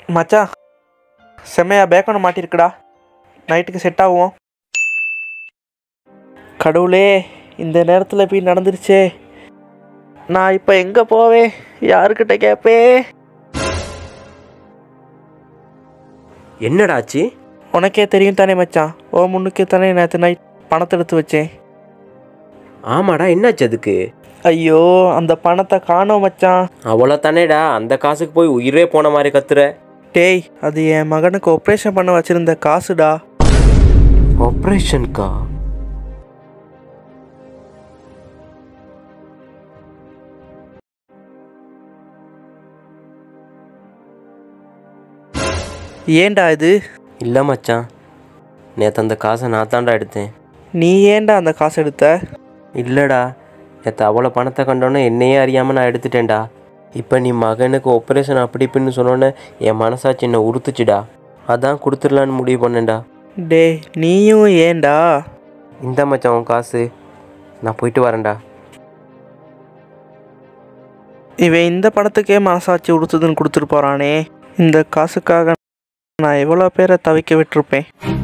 மச்சான் செம்மையா பேக்கனை மாட்டிருக்குடா நைட்டுக்கு செட் ஆகும் கடவுளே இந்த நேரத்தில் போய் நடந்துருச்சே நான் இப்போ எங்கே போவேன் யாருக்கிட்ட கேட்பேன் என்னடா ஆச்சு உனக்கே தெரியும் தானே மச்சான் ஓ முன்னுக்கு தானே நேற்று நைட் பணத்தை எடுத்து வச்சேன் ஆமாடா என்னாச்சு அதுக்கு ஐயோ அந்த பணத்தை காணோம் மச்சான் அவ்வளோ தானேடா அந்த காசுக்கு போய் உயிரே போன மாதிரி கத்துற டேய் அது என் மகனுக்கு ஆப்ரேஷன் பண்ண வச்சிருந்த காசுடா ஆப்ரேஷன்க்கா ஏன்டா இது இல்லை மச்சான் நேற்று அந்த காசை நான் தான்டா எடுத்தேன் நீ ஏன்டா அந்த காசு எடுத்த இல்லைடா நேற்று அவ்வளோ பணத்தை கண்டோன்னே என்னையே அறியாமல் நான் எடுத்துட்டேன்டா இப்போ நீ மகனுக்கு ஆப்ரேஷன் அப்படி இப்படின்னு சொன்னோன்னே என் மனசாட்சி என்னை உறுத்துச்சுடா அதான் கொடுத்துடலான்னு முடிவு பண்ணேன்டா டேய் நீயும் ஏன்டா இந்த மச்சான் உன் காசு நான் போயிட்டு வரேன்டா இவன் இந்த பணத்துக்கே மனசாட்சி உடுத்துதுன்னு கொடுத்துட்டு போறானே இந்த காசுக்காக நான் எவ்வளோ பேரை தவிக்க விட்டுருப்பேன்